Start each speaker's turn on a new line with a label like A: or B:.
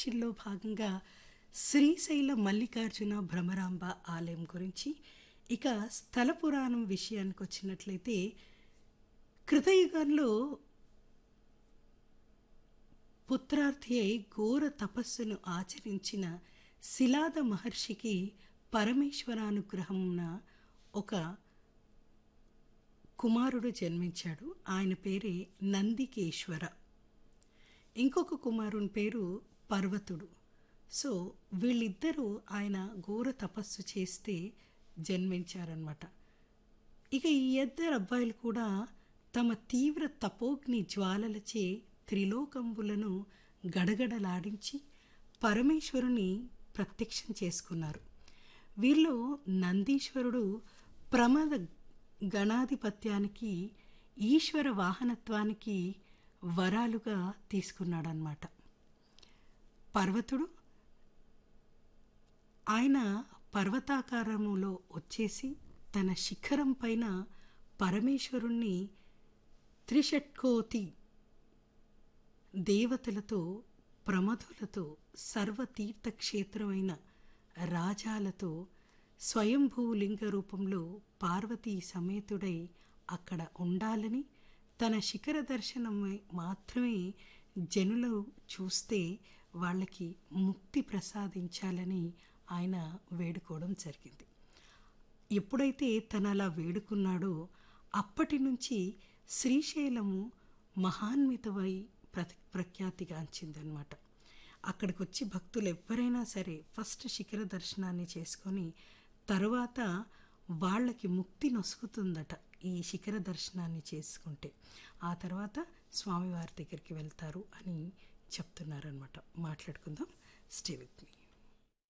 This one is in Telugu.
A: స్పెషల్లో భాగంగా శ్రీశైల మల్లికార్జున భ్రమరాంబ ఆలయం గురించి ఇక స్థల పురాణం విషయానికి వచ్చినట్లయితే కృతయుగంలో పుత్రార్థి అయి ఘోర తపస్సును ఆచరించిన శిలాద మహర్షికి పరమేశ్వరానుగ్రహమున ఒక కుమారుడు జన్మించాడు ఆయన పేరే నందికేశ్వర ఇంకొక కుమారుని పేరు పర్వతుడు సో వీళ్ళిద్దరూ ఆయన ఘోర తపస్సు చేస్తే జన్మించారనమాట ఇక ఈ ఇద్దరు అబ్బాయిలు కూడా తమ తీవ్ర తపోగ్ని జ్వాలలచే త్రిలోకంబులను గడగడలాడించి పరమేశ్వరుని ప్రత్యక్షం చేసుకున్నారు వీళ్ళు నందీశ్వరుడు ప్రమద గణాధిపత్యానికి ఈశ్వర వాహనత్వానికి వరాలుగా తీసుకున్నాడనమాట పర్వతుడు ఆయన పర్వతాకారములో వచ్చేసి తన శిఖరం పైన పరమేశ్వరుణ్ణి త్రిషట్కోతి దేవతలతో ప్రమధులతో సర్వతీర్థక్షేత్రమైన రాజాలతో స్వయంభూలింగ రూపంలో పార్వతీ సమేతుడై అక్కడ ఉండాలని తన శిఖర దర్శనం మాత్రమే జనులు చూస్తే వాళ్ళకి ముక్తి ప్రసాదించాలని ఆయన వేడుకోవడం జరిగింది ఎప్పుడైతే తను అలా వేడుకున్నాడో అప్పటి నుంచి శ్రీశైలము మహాన్వితమై ప్ర ప్రఖ్యాతిగాంచిందనమాట అక్కడికి వచ్చి భక్తులు ఎవరైనా సరే ఫస్ట్ శిఖర దర్శనాన్ని చేసుకొని తర్వాత వాళ్ళకి ముక్తి నొసుకుతుందట ఈ శిఖర దర్శనాన్ని చేసుకుంటే ఆ తర్వాత స్వామివారి దగ్గరికి వెళ్తారు అని చెప్తున్నారనమాట మాట్లాడుకుందాం స్టే విత్ మీ